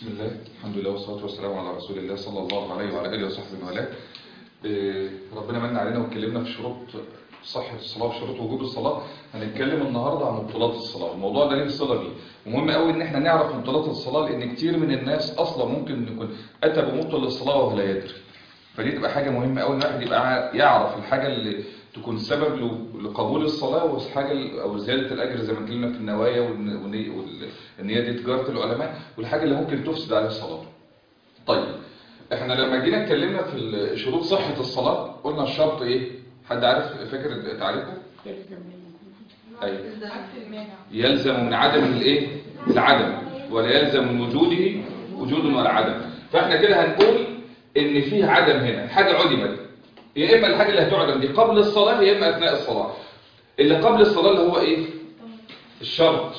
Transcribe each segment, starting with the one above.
بسم الله الحمد لله والصلاة والسلام على رسول الله صلى الله عليه وعلى آله وصحبه وعلاه إيه، ربنا من علينا واتكلمنا في شروط صحة الصلاة وشروط وجوب الصلاة هنتكلم النهاردة عن مبطلات الصلاة الموضوع ده ليه صلة بيه ومهم قوي ان احنا نعرف مبطلات الصلاة لان كتير من الناس اصلا ممكن يكون اتى بمبطل للصلاة وهو لا يدري فدي تبقى حاجة مهمة قوي ان الواحد يبقى يعرف الحاجة اللي تكون سبب له- لقبول الصلاة والحاجة ال- او زيادة الاجر زي ما اتكلمنا في النوايا والن- والنية والنية دي تجارة العلماء والحاجة اللي ممكن تفسد عليه الصلاة طيب احنا لما جينا اتكلمنا في ال- شروط صحة الصلاة قلنا الشرط ايه حد عارف فاكر تعريفه ايوه يلزم من عدم الايه العدم ولا يلزم من وجوده وجود ولا عدم فاحنا كده هنقول ان فيه عدم هنا حاجه عدمت يا اما الحاجه اللي هتعدم دي قبل الصلاه يا اما اثناء الصلاه اللي قبل الصلاه اللي هو ايه الشرط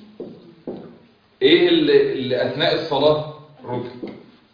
ايه اللي, اللي اثناء الصلاه ركن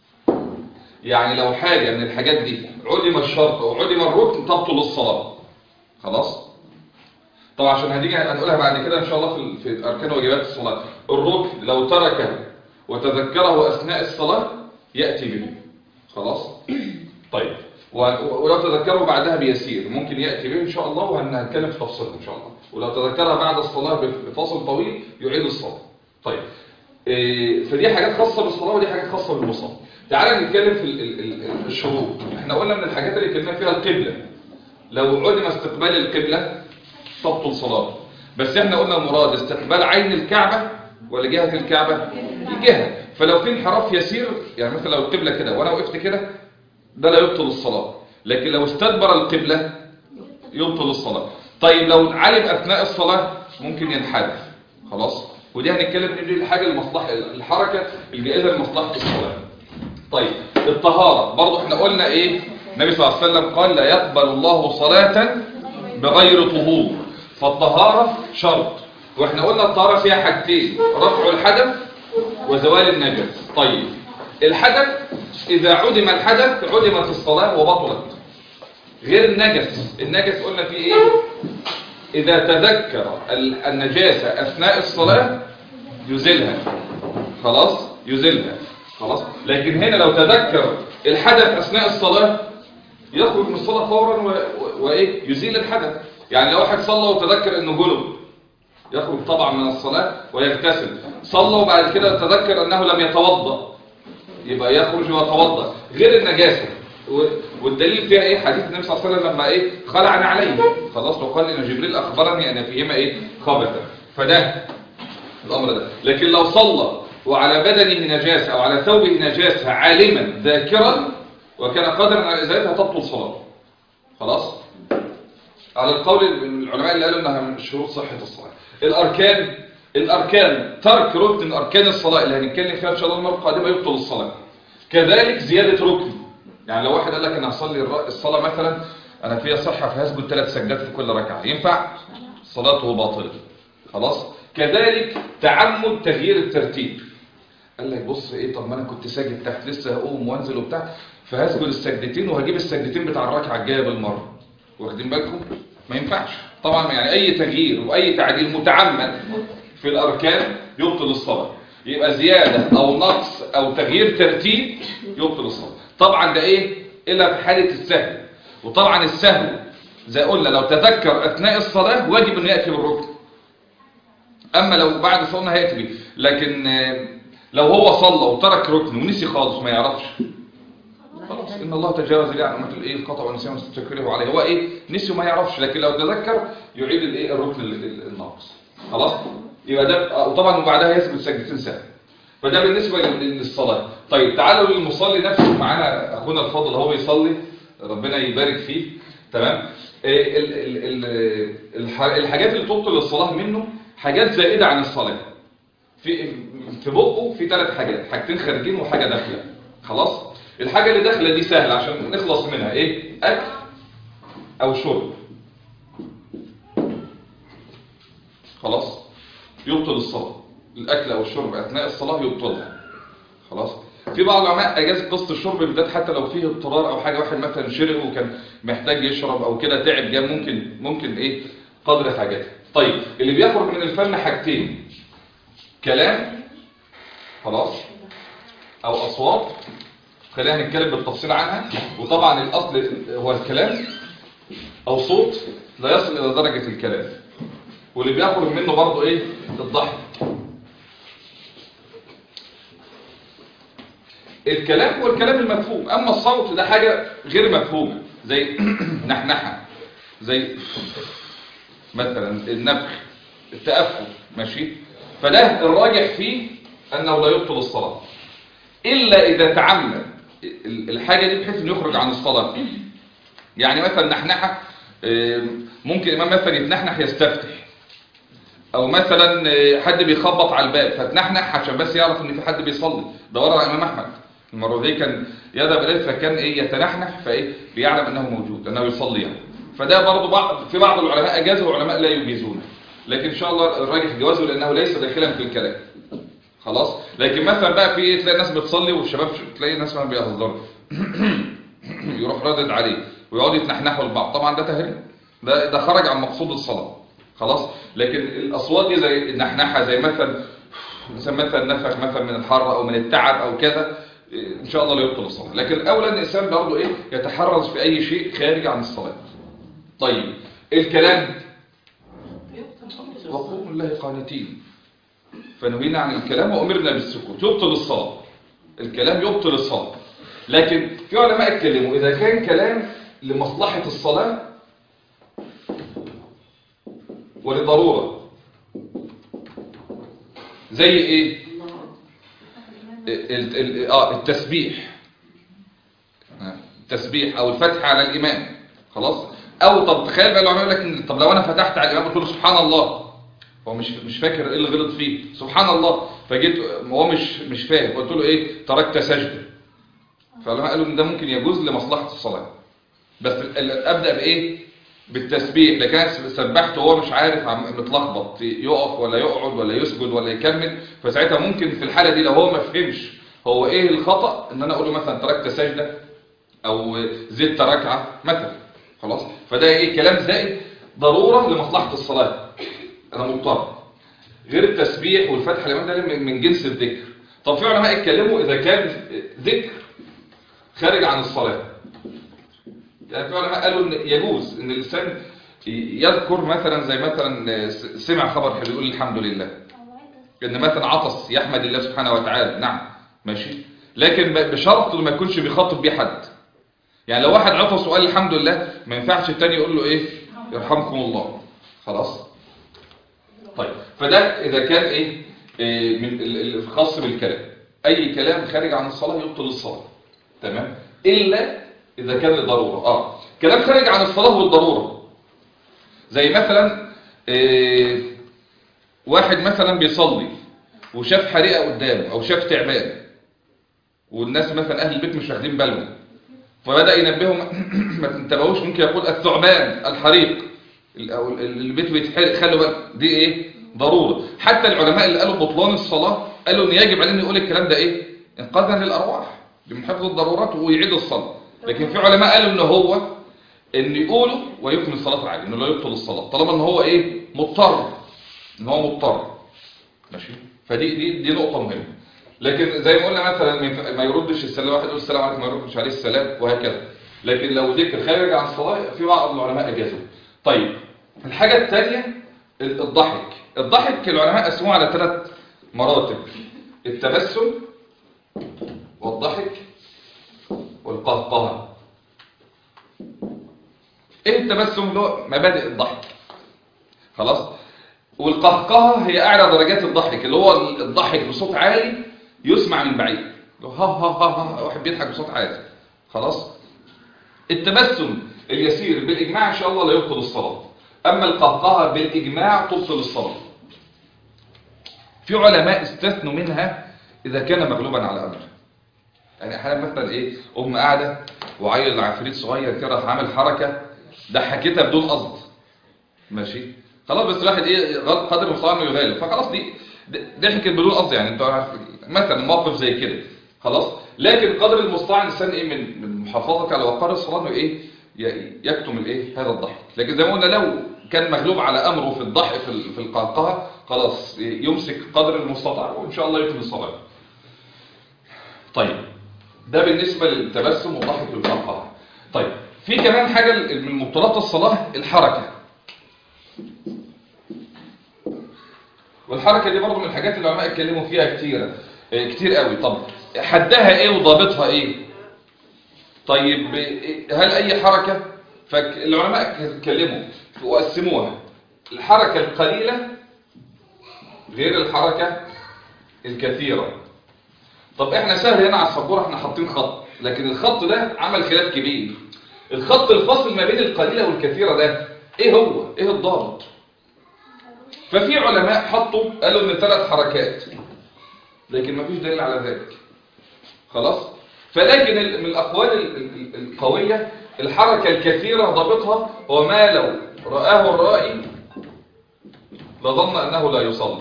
يعني لو حاجه من الحاجات دي عدم الشرط او عدم الركن تبطل الصلاه خلاص طبعا عشان هنيجي هنقولها بعد كده ان شاء الله في ال- في اركان واجبات الصلاه الركن لو تركه وتذكره اثناء الصلاه ياتي به خلاص طيب و- ولو تذكره بعدها بيسير ممكن ياتي به ان شاء الله وهنتكلم في تفصيلها ان شاء الله ولو تذكرها بعد الصلاه بف- بفاصل طويل يعيد الصلاه طيب إيه، فدي حاجات خاصه بالصلاه ودي حاجات خاصه بالمصلي تعال نتكلم في ال- ال- ال- الشروط احنا قلنا من الحاجات اللي اتكلمنا فيها القبله لو عدم استقبال القبله تبطل صلاته بس احنا قلنا المراد استقبال عين الكعبة ولا جهة الكعبة الجهة فلو في انحراف يسير يعني مثلا لو القبلة كده وانا وقفت كده ده لا يبطل الصلاة لكن لو استدبر القبلة يبطل الصلاة طيب لو علم اثناء الصلاة ممكن ينحرف خلاص ودي هنتكلم ان دي الحاجة المصلحة الحركة الجائزة لمصلحة الصلاة طيب الطهارة برضو احنا قلنا ايه النبي صلى الله عليه وسلم قال لا يقبل الله صلاة بغير طهور فالطهارة شرط واحنا قلنا الطهارة فيها حاجتين رفع الحدث وزوال النجس طيب الحدث اذا عدم الحدث عدمت الصلاة وبطلت غير النجس النجس قلنا فيه ايه اذا تذكر ال- النجاسة اثناء الصلاة يزيلها خلاص يزيلها خلاص لكن هنا لو تذكر الحدث اثناء الصلاة يخرج من الصلاة فورا و- و- وايه يزيل الحدث يعني لو واحد صلى وتذكر انه جنب يخرج طبعا من الصلاة ويغتسل صلى وبعد كده تذكر انه لم يتوضا يبقى يخرج ويتوضا غير النجاسة و- والدليل فيها ايه حديث النبي صلى الله عليه وسلم لما ايه خلعنا عليه خلاص وقال ان جبريل اخبرني ان فيهما ايه خبثا فده الامر ده لكن لو صلى وعلى بدنه نجاسة او على ثوبه نجاسة عالما ذاكرا وكان قادرا على ازالتها تبطل صلاته خلاص على القول من العلماء اللي قالوا انها من شروط صحة الصلاة الاركان الاركان ترك ركن من اركان الصلاة اللي هنتكلم فيها ان شاء الله المرة القادمة يبطل الصلاة كذلك زيادة ركن يعني لو واحد قال لك انا هصلي الر- الصلاة مثلا انا فيها صحة فهسجد ثلاث سجدات في كل ركعة ينفع صلاته باطلة خلاص كذلك تعمد تغيير الترتيب قال لك بص ايه طب ما انا كنت ساجد تحت لسه هقوم وانزل وبتاع فهسجد السجدتين وهجيب السجدتين بتاع الركعه الجايه بالمره واخدين بالكم ما ينفعش طبعا يعني اي تغيير واي تعديل متعمد في الاركان يبطل الصلاه يبقى زياده او نقص او تغيير ترتيب يبطل الصلاه طبعا ده ايه الا في حاله السهو وطبعا السهو زي قلنا لو تذكر اثناء الصلاه واجب انه ياتي بالركن اما لو بعد صلاه هياتي بيه لكن آه، لو هو صلى وترك ركن ونسي خالص ما يعرفش خلاص ان الله تجاوز لي عن امه الايه القطع والنسيان واستكره عليه هو ايه نسي وما يعرفش لكن لو تذكر يعيد الايه الركن ال- ال- الناقص خلاص يبقى ده آه، وطبعا وبعدها يسجد سجدتين سهل فده بالنسبه لل- للصلاه طيب تعالوا للمصلي نفسه معانا اخونا الفاضل هو يصلي ربنا يبارك فيه تمام إيه ال- ال- ال- الح- الحاجات اللي تبطل الصلاه منه حاجات زائده عن الصلاه في في بقه في ثلاث حاجات حاجتين خارجين وحاجه داخله خلاص الحاجه اللي داخله دي سهله عشان نخلص منها ايه اكل او شرب خلاص يبطل الصلاه الاكل او الشرب اثناء الصلاه يبطلها خلاص في بعض العلماء اجاز قصه الشرب بالذات حتى لو فيه اضطرار او حاجه واحد مثلا شرب وكان محتاج يشرب او كده تعب جاب ممكن ممكن ايه قدر حاجته طيب اللي بيخرج من الفم حاجتين كلام خلاص او اصوات خلينا نتكلم بالتفصيل عنها وطبعا الاصل هو الكلام او صوت لا يصل الى درجة الكلام واللي بيخرج منه برضه ايه الضحك الكلام هو الكلام المفهوم اما الصوت ده حاجة غير مفهومة زي نحنحة زي مثلا النفخ التأفل ماشي فده الراجح فيه انه لا يبطل الصلاة الا اذا تعمد الحاجة دي بحيث انه يخرج عن الصلاة يعني مثلا نحنحة ممكن الامام مثلا يتنحنح يستفتح او مثلا حد بيخبط على الباب فتنحنح عشان بس يعرف ان في حد بيصلي ده ورا الامام احمد المره دي كان يذهب اليه فكان ايه يتنحنح فايه بيعلم انه موجود انه يصلي يعني فده برضه بعض في بعض العلماء اجازه وعلماء لا يجيزونه لكن ان شاء الله الراجح جوازه لانه ليس داخلا في الكلام خلاص لكن مثلا بقى في تلاقي الناس بتصلي والشباب تلاقي الناس ما بيهزروا يروح ردد عليه ويقعدوا يتنحنحوا لبعض طبعا ده تهريج ده ده خرج عن مقصود الصلاه خلاص لكن الاصوات دي زي النحنحه زي مثلا مثلا نفخ مثلا من الحر او من التعب او كذا ان شاء الله لا يبطل الصلاه لكن الاولى ان الانسان برضه ايه يتحرز في اي شيء خارج عن الصلاه طيب الكلام وقوم الله قانتين فنهينا عن الكلام وامرنا بالسكوت يبطل الصلاه الكلام يبطل الصلاه لكن في علماء اتكلموا اذا كان كلام لمصلحه الصلاه ولضروره زي ايه التسبيح التسبيح او الفتح على الامام خلاص او طب تخيل بقى العلماء يقول لك طب لو انا فتحت على الامام قلت له سبحان الله هو مش مش فاكر ايه اللي غلط فيه سبحان الله فجيت هو مش مش فاهم قلت له ايه تركت سجده فالعلماء قالوا ان ده ممكن يجوز لمصلحه الصلاه بس ابدا بايه بالتسبيح لكن انا سبحت وهو مش عارف متلخبط يقف ولا يقعد ولا يسجد ولا يكمل فساعتها ممكن في الحاله دي لو هو ما فهمش هو ايه الخطا ان انا اقول له مثلا تركت سجده او زدت ركعه مثلا خلاص فده ايه كلام زائد ضروره لمصلحه الصلاه انا مضطر غير التسبيح والفتح الامام ده من جنس الذكر طب في علماء اتكلموا اذا كان ذكر خارج عن الصلاه يعني في علماء قالوا ان يجوز ان الانسان يذكر مثلا زي مثلا سمع خبر حلو يقول الحمد لله ان مثلا عطس يحمد الله سبحانه وتعالى نعم ماشي لكن بشرط ما يكونش بيخاطب بيه حد يعني لو واحد عطس وقال الحمد لله ما ينفعش التاني يقول له ايه يرحمكم الله خلاص طيب فده اذا كان ايه, إيه من الخاص بالكلام اي كلام خارج عن الصلاه يبطل الصلاه تمام الا إذا كان لضرورة آه كلام خارج عن الصلاة والضرورة زي مثلا إيه واحد مثلا بيصلي وشاف حريقة قدامه أو شاف تعبان والناس مثلا أهل البيت مش واخدين بالهم فبدأ ينبههم ما تنتبهوش ممكن يقول الثعبان الحريق أو البيت بيتحرق خلوا بالك دي إيه ضرورة حتى العلماء اللي قالوا بطلان الصلاة قالوا إن يجب علينا يقول الكلام ده إيه انقاذا للأرواح من حفظ الضرورات ويعيد الصلاة لكن في علماء قالوا ان هو ان يقوله ويكمل الصلاه العاديه انه لا يبطل الصلاه طالما ان هو ايه مضطر ان هو مضطر ماشي فدي دي دي نقطه مهمه لكن زي ما قلنا مثلا ما يردش السلام واحد يقول السلام عليكم ما يردش عليه السلام وهكذا لكن لو ذكر خارج عن الصلاه في بعض العلماء اجازوا طيب الحاجه الثانيه الضحك الضحك العلماء قسموه على ثلاث مراتب التبسم والضحك والقهقهه ايه التبسم له مبادئ الضحك خلاص والقهقهه هي اعلى درجات الضحك اللي هو الضحك بصوت عالي يسمع من بعيد ها ها ها ها واحد بيضحك بصوت عالي خلاص التبسم اليسير بالاجماع ان شاء الله لا يبطل الصلاه اما القهقهه بالاجماع تبطل الصلاه في علماء استثنوا منها اذا كان مغلوبا على امره يعني احيانا مثلا ايه ام قاعده وعيل عفريت صغير كده راح عامل حركه ضحكتها بدون قصد ماشي خلاص بس الواحد ايه قدر المستطاع انه يغالب فخلاص دي ضحكت بدون قصد يعني انت مثلا موقف زي كده خلاص لكن قدر المستطاع الانسان ايه من من محافظتك على وقار الصلاه انه ايه يكتم الايه هذا الضحك لكن زي ما قلنا لو كان مغلوب على امره في الضحك في في القهقهه خلاص يمسك قدر المستطاع وان شاء الله يكمل الصلاه طيب ده بالنسبة للتبسم والضحك والقهقه طيب في كمان حاجة من مبطلات الصلاة الحركة والحركة دي برضو من الحاجات اللي العلماء اتكلموا فيها كتير اه كتير قوي طب حدها ايه وضابطها ايه طيب هل اي حركة فالعلماء اتكلموا وقسموها الحركة القليلة غير الحركة الكثيرة طب احنا سهل هنا على السبورة احنا حاطين خط لكن الخط ده عمل خلاف كبير الخط الفاصل ما بين القليلة والكثيرة ده ايه هو ايه الضابط ففي علماء حطوا قالوا ان ثلاث حركات لكن ما فيش دليل على ذلك خلاص فلكن من الاقوال القوية الحركة الكثيرة ضابطها هو ما لو رآه الرائي لظن انه لا يصلي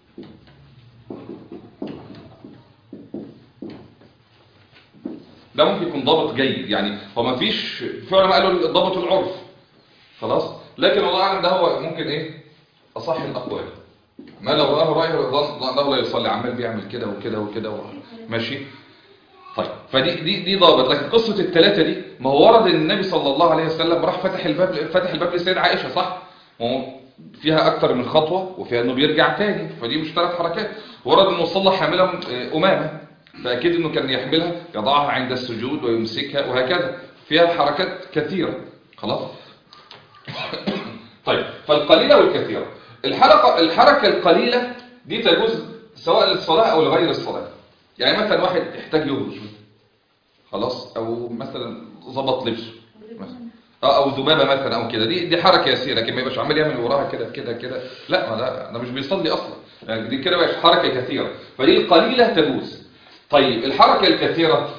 ده ممكن يكون ضابط جيد يعني هو ما فيش في علماء قالوا ضابط العرف خلاص لكن الله اعلم ده هو ممكن ايه اصح الاقوال ما لو راه راي ظن انه لا يصلي عمال بيعمل كده وكده وكده ماشي طيب فدي دي دي ضابط لكن قصه الثلاثه دي ما هو ورد ان النبي صلى الله عليه وسلم راح فتح الباب فتح الباب للسيده عائشه صح فيها اكتر من خطوه وفيها انه بيرجع تاني فدي مش ثلاث حركات ورد انه صلى حاملا امامه فأكيد أنه كان يحملها يضعها عند السجود ويمسكها وهكذا فيها حركات كثيرة خلاص طيب فالقليلة والكثيرة الحركة, الحركة القليلة دي تجوز سواء للصلاة أو لغير الصلاة يعني مثلا واحد يحتاج يهرش خلاص أو مثلا ظبط لبسه مثلا او ذبابه مثلا او كده دي دي حركه يسيره لكن ما يبقاش عمال يعمل وراها كده كده كده لا ما ده ده مش بيصلي اصلا يعني دي كده بقى حركه كثيره فدي القليله تجوز طيب الحركة الكثيرة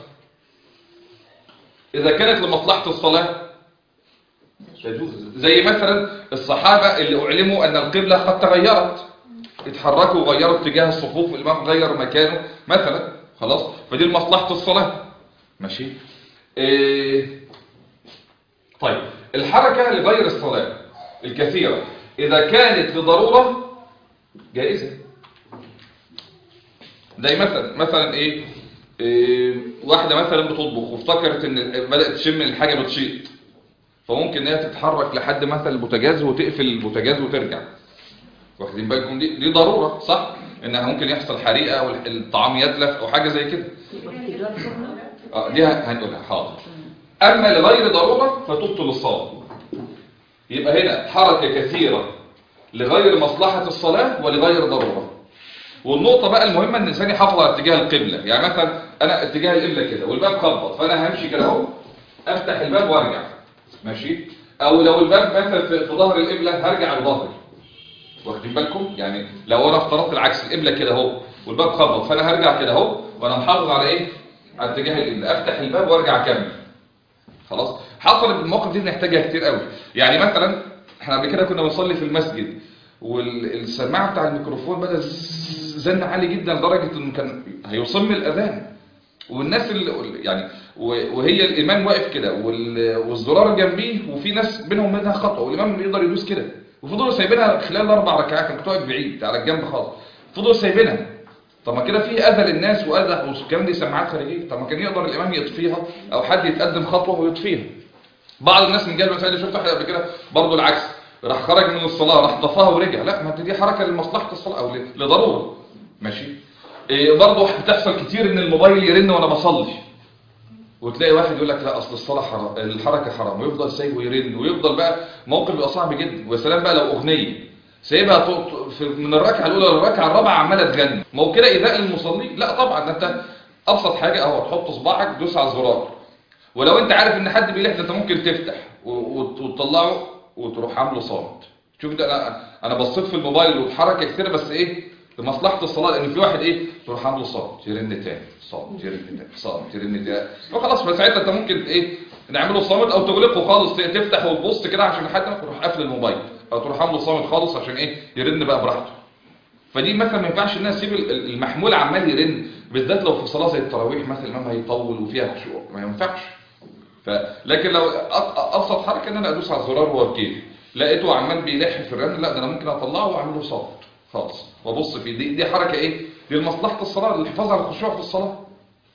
إذا كانت لمصلحة الصلاة تجوز زي مثلا الصحابة اللي أعلموا أن القبلة قد تغيرت اتحركوا وغيروا اتجاه الصفوف الإمام غير مكانه مثلا خلاص فدي لمصلحة الصلاة ماشي إيه طيب الحركة لغير الصلاة الكثيرة إذا كانت لضرورة جائزة زي مثلا مثلا ايه, إيه واحده مثلا بتطبخ وافتكرت ان بدات تشم الحاجه بتشيط فممكن ان هي تتحرك لحد مثلا البوتاجاز وتقفل البوتاجاز وترجع واخدين بالكم دي دي ضروره صح انها ممكن يحصل حريقه او الطعام يتلف او حاجه زي كده اه دي هنقولها حاضر اما لغير ضروره فتبطل الصلاه يبقى هنا حركه كثيره لغير مصلحه الصلاه ولغير ضروره والنقطة بقى المهمة ان الانسان يحافظ على اتجاه القبلة يعني مثلا انا اتجاه القبلة كده والباب خبط فانا همشي كده اهو افتح الباب وارجع ماشي او لو الباب مثلا في ظهر القبلة هرجع لظهري واخدين بالكم يعني لو انا افترضت العكس القبلة كده اهو والباب خبط فانا هرجع كده اهو وانا محافظ على ايه على اتجاه القبلة افتح الباب وارجع اكمل خلاص حصلت المواقف دي بنحتاجها كتير قوي يعني مثلا احنا قبل كده كنا بنصلي في المسجد والسماعه بتاع الميكروفون بدا زن عالي جدا لدرجه انه كان هيصم الاذان والناس اللي يعني وهي الامام واقف كده والزرار جنبيه وفي ناس بينهم منها خطوه والامام يقدر يدوس كده وفضلوا سايبينها خلال الاربع ركعات كانت واقف بعيد على الجنب خالص فضلوا سايبينها طب ما كده في اذى للناس واذى والكلام دي سماعات خارجيه طب ما كان يقدر الامام يطفيها او حد يتقدم خطوه ويطفيها بعض الناس من جهه المسائل شفت قبل كده برضه العكس راح خرج من الصلاة راح طفاها ورجع لا ما دي حركة لمصلحة الصلاة أو لضرورة ماشي إيه برضه بتحصل كتير ان الموبايل يرن وانا بصلي وتلاقي واحد يقول لك لا اصل الصلاه حرام الحركه حرام ويفضل سايب ويرن ويفضل بقى موقف بيبقى صعب جدا ويا سلام بقى لو اغنيه سايبها من الركعه الاولى للركعه الرابعه عماله تغني ما هو كده ايذاء للمصلي لا طبعا ده انت ابسط حاجه اهو تحط صباعك دوس على الزرار ولو انت عارف ان حد بيلح ده انت ممكن تفتح وتطلعه وتروح عامله صامت شوف ده انا انا بصيت في الموبايل وحركه كتير بس ايه لمصلحه الصلاه لان في واحد ايه تروح عامله صامت يرن تاني صامت يرن تاني صامت يرن تاني فخلاص فساعتها انت ممكن ايه نعمله صامت او تغلقه خالص تفتح وتبص كده عشان حد تروح قافل الموبايل او تروح عامله صامت خالص عشان ايه يرن بقى براحته فدي مثلا ما ينفعش الناس تسيب المحمول عمال يرن بالذات لو في صلاه زي التراويح مثلا الامام هيطول وفيها خشوع ما ينفعش ف... لكن لو ابسط حركه ان انا ادوس على الزرار وابكيه لقيته عمال بيلح في الرن لا ده انا ممكن اطلعه واعمل له صامت خالص وابص فيه دي دي حركه ايه دي لمصلحه الصلاه للحفاظ على الخشوع في الصلاه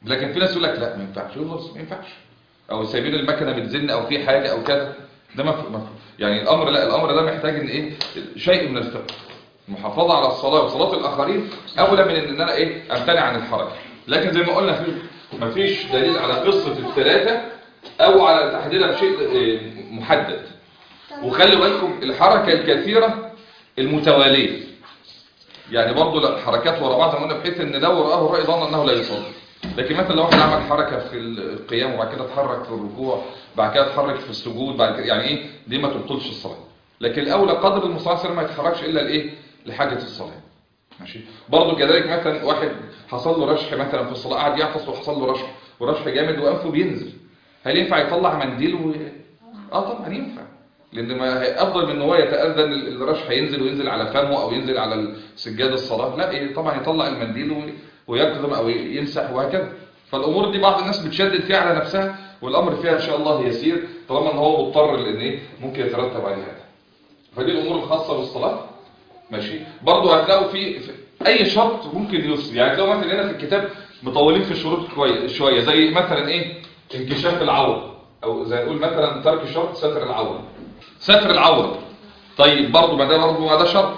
لكن في ناس يقول لك لا ما ينفعش يقول خلاص ما ينفعش او سايبين المكنه بتزن او في حاجه او كذا ده ما ما- يعني الامر لا الامر ده محتاج ان ايه شيء من الفقه المحافظه على الصلاه وصلاه الاخرين اولى من ان انا ايه امتنع عن الحركه لكن زي ما قلنا في ما فيش دليل على قصه الثلاثه او على تحديدها بشيء إيه، محدد وخلي بالكم الحركه الكثيره المتواليه يعني برضه لا الحركات ورا بعض زي ما قلنا بحيث ان لو راه الراي ظن انه لا يصلي لكن مثلا لو واحد عمل حركه في القيام وبعد كده اتحرك في الركوع بعد كده اتحرك في السجود بعد كده يعني ايه دي ما تبطلش الصلاه لكن الاولى قدر المصلي صلى الله عليه وسلم ما يتحركش الا لايه لحاجه الصلاه ماشي برضه كذلك مثلا واحد حصل له رشح مثلا في الصلاه قعد يعطس وحصل له رشح ورشح جامد وانفه بينزل هل ينفع يطلع منديل و... اه طبعا ينفع لان ما هي افضل من ان هو يتاذى ان الرشح ينزل وينزل على فمه او ينزل على سجاد الصلاه لا إيه طبعا يطلع المنديل و- ويكظم او يمسح وهكذا فالامور دي بعض الناس بتشدد فيها على نفسها والامر فيها ان شاء الله يسير طالما ان هو مضطر لان ايه ممكن يترتب عليه هذا فدي الامور الخاصه بالصلاه ماشي برضه هتلاقوا في, في اي شرط ممكن يوصل يعني هتلاقوا مثلا هنا في الكتاب مطولين في الشروط كوي- شويه زي مثلا ايه انكشاف العوره او زي نقول مثلا ترك شرط ستر العوره ستر العوره طيب برضه ما ده برضه ما ده شرط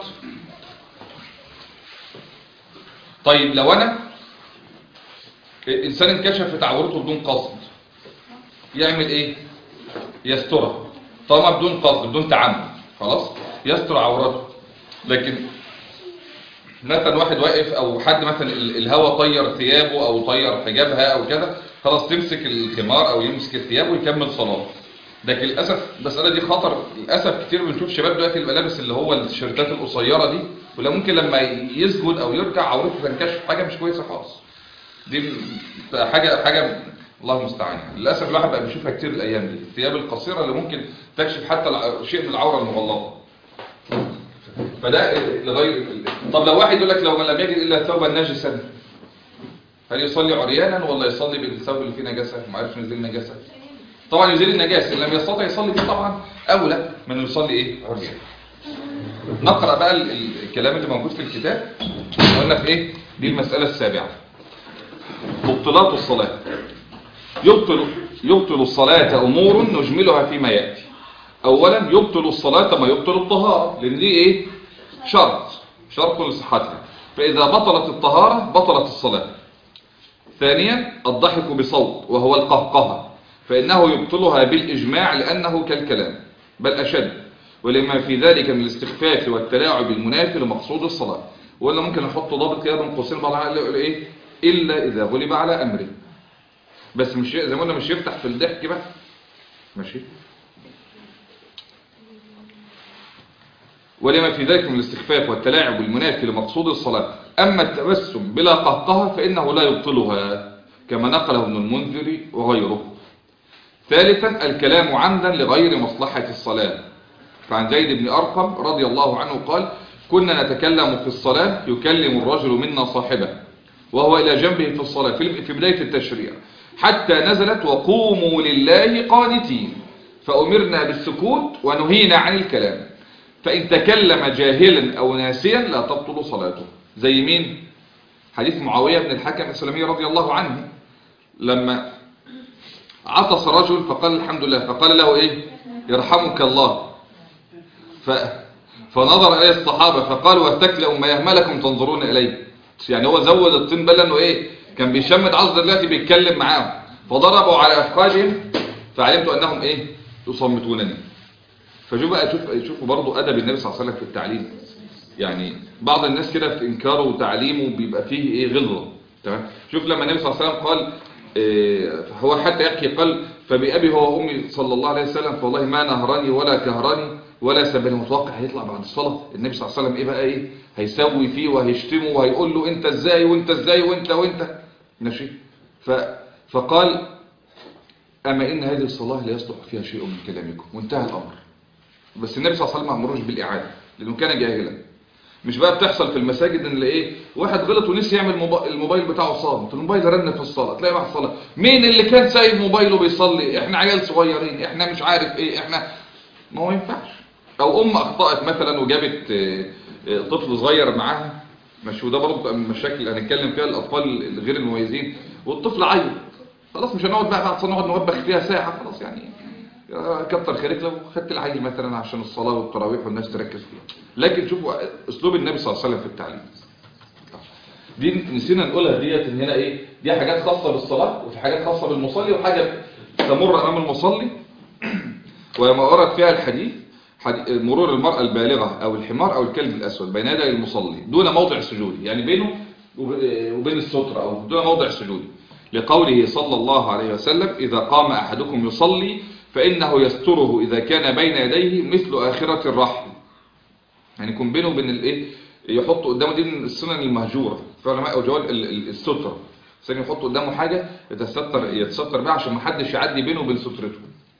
طيب لو انا الانسان انكشفت عورته بدون قصد يعمل ايه يسترها طالما بدون قصد بدون تعمد خلاص يستر عورته لكن مثلا واحد واقف او حد مثلا ال- الهوا طير ثيابه او طير حجابها او كده خلاص تمسك الخمار او يمسك الثياب ويكمل صلاته لكن للاسف المساله دي خطر للاسف كتير بنشوف شباب دلوقتي الملابس اللي هو التيشيرتات القصيره دي ولا ممكن لما يسجد او يركع عورته تنكشف حاجه مش كويسه خالص دي م- حاجه حاجه الله المستعان للاسف الواحد بقى بيشوفها كتير الايام دي الثياب القصيره اللي ممكن تكشف حتى الع- شيء من العوره المغلظه فده لغير طب لو واحد يقول لك لو من لم يجد الا ثوبا نجسا هل يصلي عريانا ولا يصلي بالثوب اللي فيه نجاسه ما عرفش ينزل نجاسه طبعا يزيل النجاسه ان لم يستطع يصلي به طبعا اولى من انه يصلي ايه عريان نقرا بقى ال- ال- الكلام اللي موجود في الكتاب قلنا في ايه دي المساله السابعه مبطلات الصلاه يبطل يبطل الصلاه امور نجملها فيما ياتي اولا يبطل الصلاه ما يبطل الطهاره لان دي ايه شرط شرط لصحتها فاذا بطلت الطهاره بطلت الصلاه ثانيا الضحك بصوت وهو القهقهه فإنه يبطلها بالإجماع لأنه كالكلام بل أشد ولما في ذلك من الاستخفاف والتلاعب المنافي لمقصود الصلاة ولا ممكن نحط ضابط كده بين قوسين بعض العلماء يقول إيه إلا إذا غلب على أمره بس مش زي ما قلنا مش يفتح في الضحك بقى ماشي ولما في ذلك من الاستخفاف والتلاعب المنافي لمقصود الصلاة أما التبسم بلا قهقهة فإنه لا يبطلها كما نقله ابن المنذر وغيره ثالثا الكلام عمدا لغير مصلحة الصلاة فعن زيد بن أرقم رضي الله عنه قال كنا نتكلم في الصلاة يكلم الرجل منا صاحبه وهو إلى جنبه في الصلاة في في بداية التشريع حتى نزلت وقوموا لله قانتين فأمرنا بالسكوت ونهينا عن الكلام فإن تكلم جاهلا أو ناسيا لا تبطل صلاته زي مين حديث معاوية بن الحكم السلمي رضي الله عنه لما عطس رجل فقال الحمد لله فقال له ايه يرحمك الله ف... فنظر اليه الصحابة فقالوا واتكلوا ما يهملكم تنظرون اليه يعني هو زود الطين بل انه ايه كان بيشمت عصر دلوقتي بيتكلم معاهم فضربوا على افخاذهم فعلمت انهم ايه يصمتونني فشوف بقى شوف شوفوا برضه ادب النبي صلى الله عليه وسلم في التعليم يعني بعض الناس كده في انكاره وتعليمه بيبقى فيه ايه غلظه تمام شوف لما النبي صلى الله عليه وسلم قال إيه هو حتى يحكي قال فبأبي هو وأمي صلى الله عليه وسلم فوالله ما نهرني ولا كهرني ولا سبني متوقع هيطلع بعد الصلاة النبي صلى الله عليه وسلم ايه بقى ايه هيسوي فيه وهيشتمه وهيقول له انت ازاي وانت ازاي وانت وانت ماشي ف فقال اما ان هذه الصلاة لا يصلح فيها شيء من كلامكم وانتهى الامر بس النبي صلى الله عليه وسلم ما امروش بالاعاده لانه كان جاهلا مش بقى بتحصل في المساجد ان ايه واحد غلط ونسي يعمل موبا- الموبايل بتاعه صامت الموبايل رن في الصلاه تلاقي بعد الصلاه مين اللي كان سايب موبايله بيصلي احنا عيال صغيرين احنا مش عارف ايه احنا ما هو ينفعش او ام اخطات مثلا وجابت آه، آه، طفل صغير معاها مش وده برضه من المشاكل اللي هنتكلم فيها الاطفال الغير المميزين والطفل عيط خلاص مش هنقعد بقى بعد نقعد نوبخ فيها ساعة خلاص يعني يا كتر خيرك لو خدت العيل مثلا عشان الصلاة والتراويح والناس تركز فيها لكن شوفوا اسلوب النبي صلى الله عليه وسلم في التعليم دي نسينا نقولها ديت ان هنا ايه دي حاجات خاصة بالصلاة وفي حاجات خاصة بالمصلي وحاجة تمر امام المصلي وما ورد فيها الحديث حدي- مرور المرأة البالغة او الحمار او الكلب الاسود بين يدي المصلي دون موضع سجود يعني بينه وب- وبين السترة او دون موضع سجود لقوله صلى الله عليه وسلم اذا قام احدكم يصلي فانه يستره اذا كان بين يديه مثل اخرة الرحل يعني يكون بينه وبين الايه يحط قدامه دي من السنن المهجوره في علماء وجوال ال- ال- الستره ثاني يحط قدامه حاجه يتستر يتستر بها عشان ما حدش يعدي بينه وبين سترته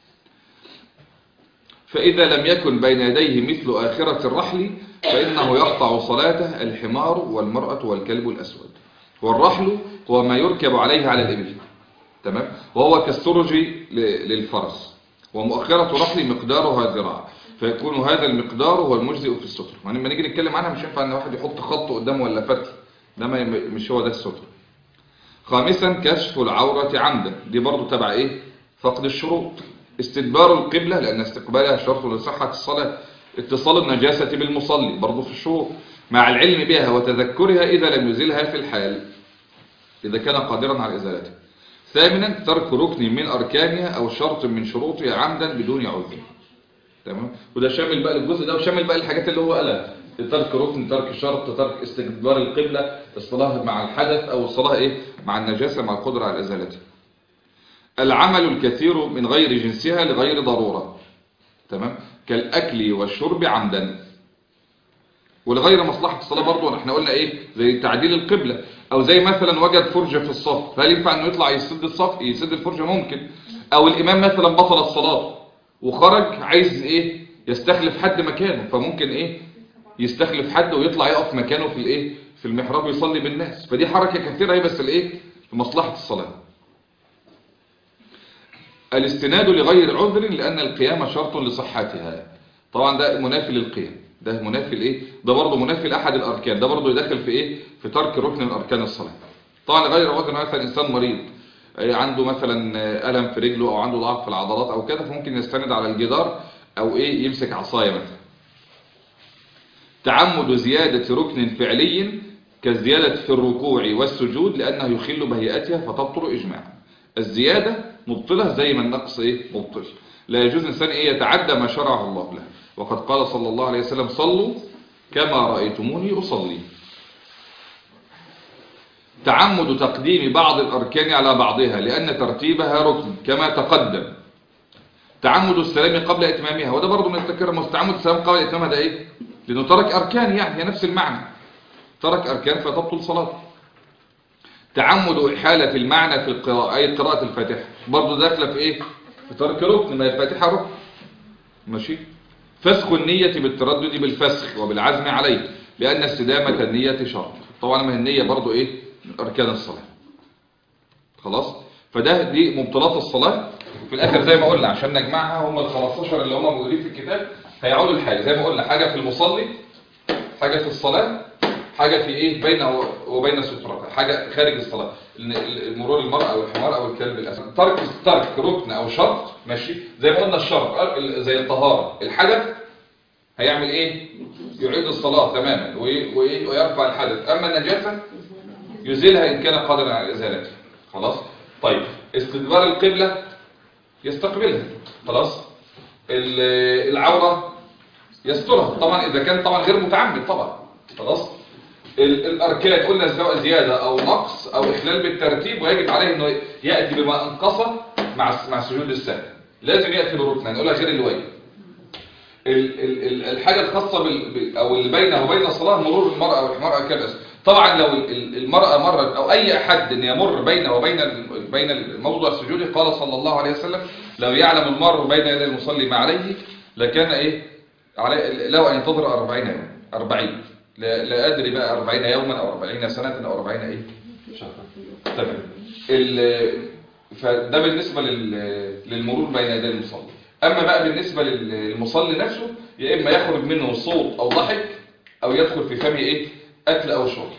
فإذا لم يكن بين يديه مثل آخرة الرحل فإنه يقطع صلاته الحمار والمرأة والكلب الأسود والرحل هو ما يركب عليه على الإبل تمام وهو كالسرج ل- للفرس ومؤخرة رحل مقدارها ذراع فيكون هذا المقدار هو المجزئ في الستر ولما نيجي نتكلم عنها مش ينفع ان واحد يحط خط قدامه ولا فتل ده ما يم- مش هو ده الستر خامسا كشف العورة عمدا دي برضو تبع ايه فقد الشروط استدبار القبلة لأن استقبالها شرط لصحة الصلاة اتصال النجاسة بالمصلي برضو في الشروط مع العلم بها وتذكرها إذا لم يزلها في الحال إذا كان قادرا على إزالتها ثامنا ترك ركن من أركانها أو شرط من شروطها عمدا بدون عذر تمام وده شامل بقى الجزء ده وشامل بقى الحاجات اللي هو قالها ترك ركن ترك شرط ترك استدبار القبلة الصلاة مع الحدث أو الصلاة إيه مع النجاسة مع القدرة على إزالتها العمل الكثير من غير جنسها لغير ضرورة تمام كالأكل والشرب عمدا ولغير مصلحة الصلاة برضو احنا قلنا ايه زي تعديل القبلة او زي مثلا وجد فرجة في الصف هل ينفع انه يطلع يسد الصف يسد الفرجة ممكن او الامام مثلا بطل الصلاة وخرج عايز ايه يستخلف حد مكانه فممكن ايه يستخلف حد ويطلع يقف مكانه في الايه في المحراب ويصلي بالناس فدي حركة كثيرة هي بس الايه لمصلحة الصلاة الاستناد لغير عذر لأن القيام شرط لصحتها طبعا ده منافي للقيام ده منافي لايه ده برضه منافي لاحد الاركان ده برضه يدخل في ايه في ترك ركن من اركان الصلاه طبعا غير عذر مثلا انسان مريض آه، عنده مثلا آه، الم في رجله او عنده ضعف في العضلات او كده فممكن يستند على الجدار او ايه يمسك عصايه مثلا تعمد زياده ركن فعلي كالزياده في الركوع والسجود لانه يخل بهيئتها فتبطل اجماعا الزياده مبطله زي ما النقص ايه مبطل لا يجوز الانسان ايه يتعدى ما شرعه الله له وقد قال صلى الله عليه وسلم صلوا كما رايتموني اصلي تعمد تقديم بعض الاركان على بعضها لان ترتيبها ركن كما تقدم تعمد السلام قبل اتمامها وده برضه من التكرر مستعمد السلام قبل اتمامها ده ايه لانه ترك اركان يعني هي نفس المعنى ترك اركان فتبطل صلاته تعمد إحالة المعنى في القراءة أي قراءة الفاتحة برضو داخلة في إيه في ترك ركن ما الفاتحة ركن ماشي فسخ النية بالتردد بالفسخ وبالعزم عليه لأن استدامة النية شرط طبعا ما هي النية برضو إيه من أركان الصلاة خلاص فده دي مبطلات الصلاة في الآخر زي ما قلنا عشان نجمعها هم ال 15 اللي هم موجودين في الكتاب هيعودوا لحاجة زي ما قلنا حاجة في المصلي حاجة في الصلاة حاجة في ايه بينه وبين سترته حاجة خارج الصلاة إن المرور المرأة او الحمار او الكلب الاسد ترك ترك ركن او شرط ماشي زي ما قلنا الشرط زي الطهارة الحدث هيعمل ايه يعيد الصلاة تماما وإيه؟ وإيه؟ ويرفع الحدث اما النجاسة يزيلها ان كان قادرا على ازالتها خلاص طيب استدبار القبلة يستقبلها خلاص ال- العورة يسترها طبعا اذا كان طبعا غير متعمد طبعا خلاص ال- الاركان قلنا سواء زيادة او نقص او اخلال بالترتيب ويجب عليه انه يأتي بما انقص مع مع سجود السهو لازم يأتي بالركن هنقولها غير الواجب ال- ال- ال- الحاجة الخاصة بال... بال- او اللي بينه وبين الصلاة مرور المرأة والمرأة كالأسف طبعا لو ال- ال- المرأة مرت او اي احد ان يمر بينه وبين ال- بين موضوع السجود قال صلى الله عليه وسلم لو يعلم المرء بين يدي المصلي ما عليه لكان ايه عليه لو ان ينتظر 40 يوم 40 لا, لا ادري بقى 40 يوما او 40 سنة او 40 ايه شهرا تمام ال- فده بالنسبة لل- للمرور بين يدي المصلي اما بقى بالنسبة للمصلي نفسه يا اما يخرج منه صوت او ضحك او يدخل في فمه ايه اكل او شرب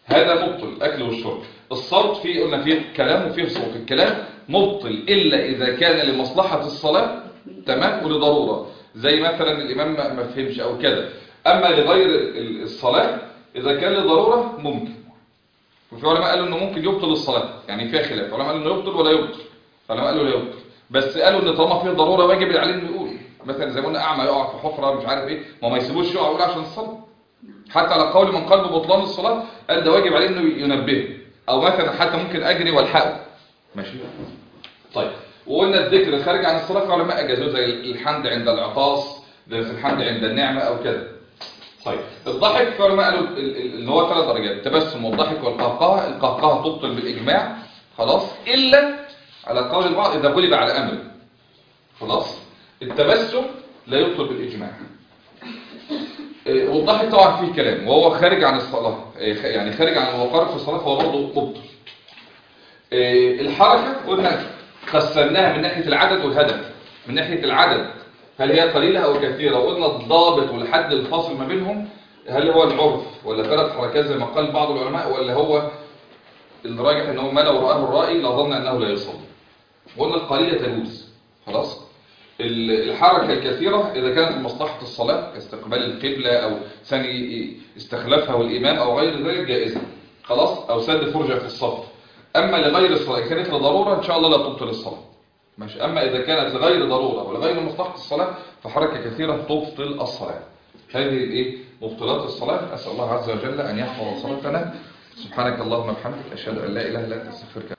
هذا مبطل الأكل والشرب الصوت فيه قلنا فيه كلام وفيه صوت الكلام مبطل إلا إذا كان لمصلحة الصلاة تمام ولضرورة زي مثلا الإمام ما ما فهمش أو كذا أما لغير ال- الصلاة إذا كان لضرورة ممكن وفي علماء قالوا إنه ممكن يبطل الصلاة يعني فيها خلاف علماء قالوا إنه يبطل ولا يبطل علماء قالوا لا يبطل بس قالوا إن طالما فيه ضرورة واجب عليه إنه يقول مثلا زي ما قلنا أعمى يقع في حفرة مش عارف إيه ما ما يسيبوش يقع يقول عشان الصلاة حتى على قول من قلب بطلان الصلاة قال ده واجب عليه إنه ينبهه أو مثلا حتى ممكن أجري والحقه ماشي طيب وقلنا الذكر الخارج عن الصلاة علماء أجازوه زي الحمد عند العطاس زي الحمد عند النعمة أو كذا طيب الضحك في علماء قالوا ال- ال- اللي هو ثلاث درجات التبسم والضحك والقهقهة القهقهة تبطل بالإجماع خلاص إلا على قول البعض إذا غلب على أمر خلاص التبسم لا يبطل بالإجماع إيه، والضحك طبعا فيه كلام وهو خارج عن الصلاة إيه، خ- يعني خارج عن الوقار في الصلاة فهو برضه مبطل إيه، الحركة قلنا قسمناها من ناحية العدد والهدف من ناحية العدد هل هي قليلة أو كثيرة وقلنا الضابط والحد الفاصل ما بينهم هل هو العرف ولا ثلاث حركات زي ما قال بعض العلماء ولا هو الراجح أنه ما لو رآه الرائي لظن أنه لا يصلي وقلنا القليلة تجوز خلاص ال- الحركة الكثيرة إذا كانت لمصلحة الصلاة كاستقبال القبلة أو ثاني استخلافها والإمام أو غير ذلك جائزة خلاص أو سد فرجة في الصف أما لغير الصلاة إذا كانت لضرورة إن شاء الله لا تبطل الصلاة ماشي أما إذا كانت لغير ضرورة ولغير مصلحة الصلاة فحركة كثيرة تبطل الصلاة هذه الإيه مبطلات الصلاة أسأل الله عز وجل أن يحفظ صلاتنا سبحانك اللهم وبحمدك أشهد أن لا إله إلا أنت أستغفرك